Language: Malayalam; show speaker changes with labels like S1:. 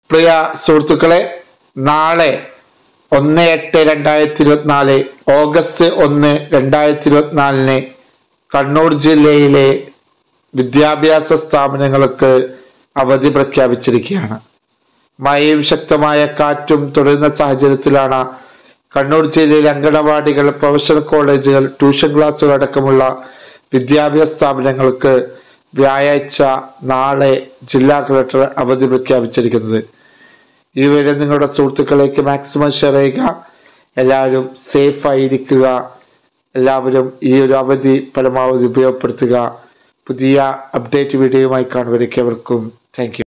S1: പ്രിയ സുഹൃത്തുക്കളെ നാളെ ഒന്ന് എട്ട് രണ്ടായിരത്തി ഇരുപത്തിനാല് ഓഗസ്റ്റ് ഒന്ന് രണ്ടായിരത്തി ഇരുപത്തിനാലിന് കണ്ണൂർ ജില്ലയിലെ വിദ്യാഭ്യാസ സ്ഥാപനങ്ങൾക്ക് അവധി പ്രഖ്യാപിച്ചിരിക്കുകയാണ് മഴയും ശക്തമായ കാറ്റും തുടരുന്ന സാഹചര്യത്തിലാണ് കണ്ണൂർ ജില്ലയിലെ അങ്കണവാടികൾ പ്രൊഫഷണൽ കോളേജുകൾ ട്യൂഷൻ ക്ലാസുകൾ അടക്കമുള്ള വിദ്യാഭ്യാസ സ്ഥാപനങ്ങൾക്ക് വ്യാഴാഴ്ച നാളെ ജില്ലാ കളക്ടർ അവധി പ്രഖ്യാപിച്ചിരിക്കുന്നത് ഈ വിവരം നിങ്ങളുടെ സുഹൃത്തുക്കളിലേക്ക് മാക്സിമം ഷെയർ ചെയ്യുക എല്ലാവരും സേഫ് ആയിരിക്കുക എല്ലാവരും ഈ ഒരു അവധി പരമാവധി ഉപയോഗപ്പെടുത്തുക പുതിയ അപ്ഡേറ്റ് വീഡിയോയുമായി കാണുവരേക്കും താങ്ക് യു